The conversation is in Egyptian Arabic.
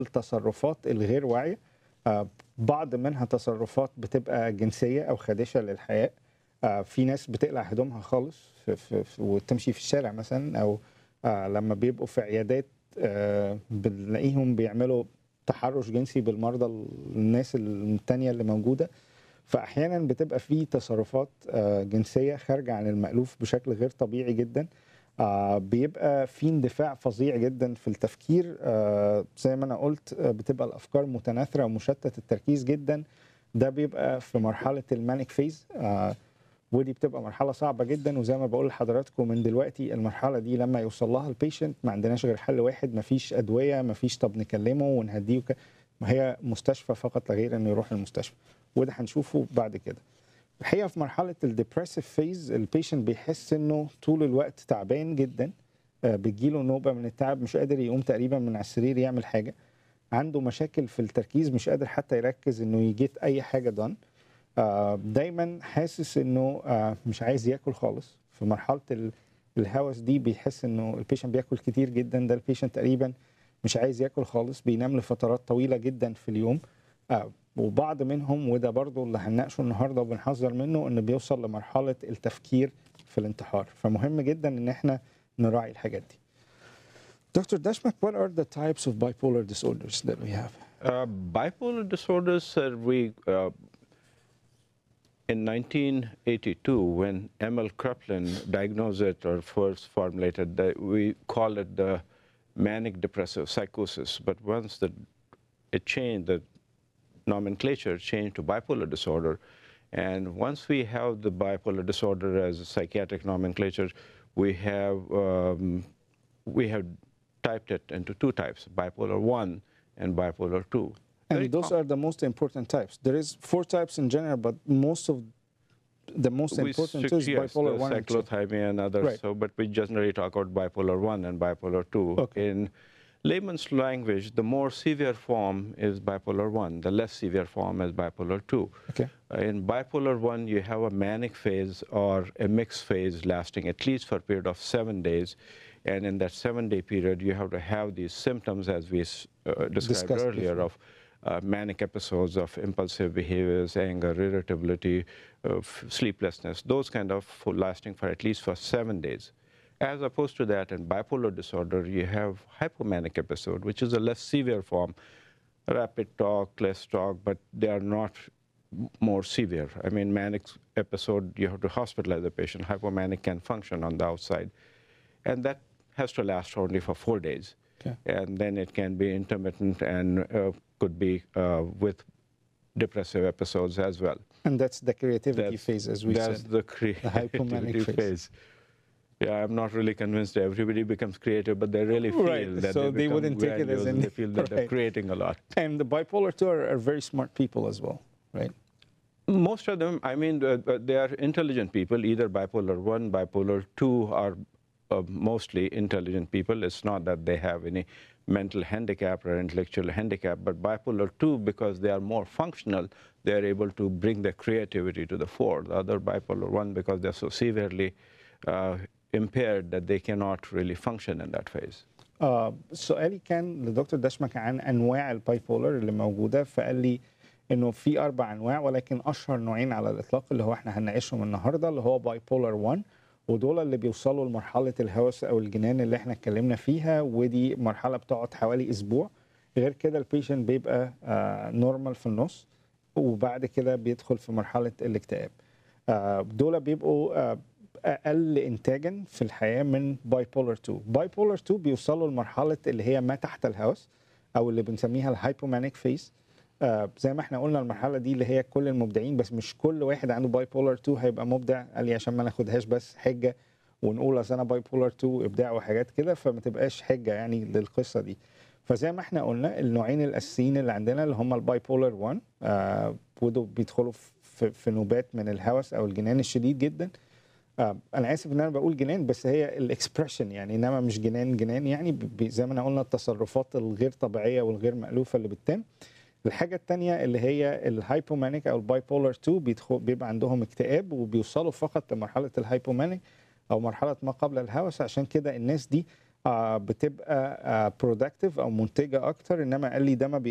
التصرفات الغير واعيه آه، بعض منها تصرفات بتبقى جنسيه او خادشه للحياه آه، في ناس بتقلع هدومها خالص في في في وتمشي في الشارع مثلا او آه، لما بيبقوا في عيادات آه، بنلاقيهم بيعملوا تحرش جنسي بالمرضى الناس التانية اللي موجوده فاحيانا بتبقى في تصرفات آه، جنسيه خارجه عن المالوف بشكل غير طبيعي جدا آه، بيبقى في اندفاع فظيع جدا في التفكير آه، زي ما انا قلت آه، بتبقى الافكار متناثره ومشتت التركيز جدا ده بيبقى في مرحله المانيك فيز آه، ودي بتبقى مرحله صعبه جدا وزي ما بقول لحضراتكم من دلوقتي المرحله دي لما يوصل لها البيشنت ما عندناش غير حل واحد مفيش ادويه مفيش طب نكلمه ونهديه وك... ما هي مستشفى فقط لا غير انه يروح المستشفى وده هنشوفه بعد كده الحقيقه في مرحله الديبريسيف فيز البيشنت بيحس انه طول الوقت تعبان جدا آه، بتجيله نوبه من التعب مش قادر يقوم تقريبا من على السرير يعمل حاجه عنده مشاكل في التركيز مش قادر حتى يركز انه يجيت اي حاجه دان آه، دايما حاسس انه آه، مش عايز ياكل خالص في مرحله ال- الهوس دي بيحس انه البيشنت بياكل كتير جدا ده البيشنت تقريبا مش عايز ياكل خالص بينام لفترات طويله جدا في اليوم آه، وبعض منهم وده برضو اللي هنناقشه النهارده وبنحذر منه انه بيوصل لمرحله التفكير في الانتحار فمهم جدا ان احنا نراعي الحاجات دي Dr. Dashmak, what are the types of bipolar disorders that we have? Uh, bipolar disorders, uh, we, uh, in 1982, when Emil Kraepelin diagnosed it or first formulated, the, we called it the manic depressive psychosis. But once the, it changed, the nomenclature changed to bipolar disorder. And once we have the bipolar disorder as a psychiatric nomenclature, we have um, we have typed it into two types: bipolar one and bipolar two. Very And those com- are the most important types. There is four types in general, but most of the most we important strict- is yes, bipolar the one and two. cyclothymia and others. Right. So, but we generally talk about bipolar one and bipolar two. Okay. In layman's language, the more severe form is bipolar one. The less severe form is bipolar two. Okay. Uh, In bipolar one, you have a manic phase or a mixed phase lasting at least for a period of seven days. And in that seven-day period, you have to have these symptoms, as we s- uh, described Discussed earlier, before. of uh, manic episodes of impulsive behaviors, anger, irritability, uh, f- sleeplessness, those kind of for lasting for at least for seven days. As opposed to that, in bipolar disorder, you have hypomanic episode, which is a less severe form, rapid talk, less talk, but they are not m- more severe. I mean, manic episode, you have to hospitalize the patient. Hypomanic can function on the outside. And that has to last only for four days. Okay. And then it can be intermittent and uh, could be uh, with depressive episodes as well. And that's the creativity That's- phase, as we That's said. the creativity hypomanic phase. phase. Yeah, I'm not really convinced that everybody becomes creative, but they really feel Right, that so they, they become wouldn't take it as grandiose and an- they feel that they're right. creating a lot. And the bipolar two are, are very smart people as well, right? Most of them, I mean, uh, uh, they are intelligent people, either bipolar 1, bipolar 2 are uh, mostly intelligent people. It's not that they have any mental handicap or intellectual handicap, but bipolar 2, because they are more functional, they are able to bring their creativity to the fore. The other bipolar 1, because they're so severely uh, impaired that they cannot really function in that phase. آه سؤالي كان لدكتور دشمك عن انواع البايبولر اللي موجوده فقال لي انه في اربع انواع ولكن اشهر نوعين على الاطلاق اللي هو احنا هنناقشهم النهارده اللي هو بايبولر 1 ودول اللي بيوصلوا لمرحله الهوس او الجنان اللي احنا اتكلمنا فيها ودي مرحله بتقعد حوالي اسبوع غير كده البيشنت بيبقى آه نورمال في النص وبعد كده بيدخل في مرحله الاكتئاب آه دول بيبقوا آه اقل انتاجا في الحياه من باي بولر 2 باي بولر 2 بيوصلوا لمرحله اللي هي ما تحت الهوس او اللي بنسميها الهايبومانيك فيس آه زي ما احنا قلنا المرحله دي اللي هي كل المبدعين بس مش كل واحد عنده باي بولر 2 هيبقى مبدع قال لي عشان ما ناخدهاش بس حجه ونقول اصل انا باي بولر 2 ابداع وحاجات كده فما تبقاش حجه يعني للقصه دي فزي ما احنا قلنا النوعين الاساسيين اللي عندنا اللي هم الباي بولر 1 آه ودول بيدخلوا في, في نوبات من الهوس او الجنان الشديد جدا آه انا اسف ان انا بقول جنان بس هي الاكسبريشن يعني انما مش جنان جنان يعني ب- ب- زي ما انا قلنا التصرفات الغير طبيعيه والغير مألوفه اللي بتتم الحاجه الثانيه اللي هي الهايبومانيك او الباي بولر 2 بيدخل بيبقى عندهم اكتئاب وبيوصلوا فقط لمرحله الهايبومانيك او مرحله ما قبل الهوس عشان كده الناس دي آه، بتبقى برودكتيف او منتجه اكتر انما قال لي ده ما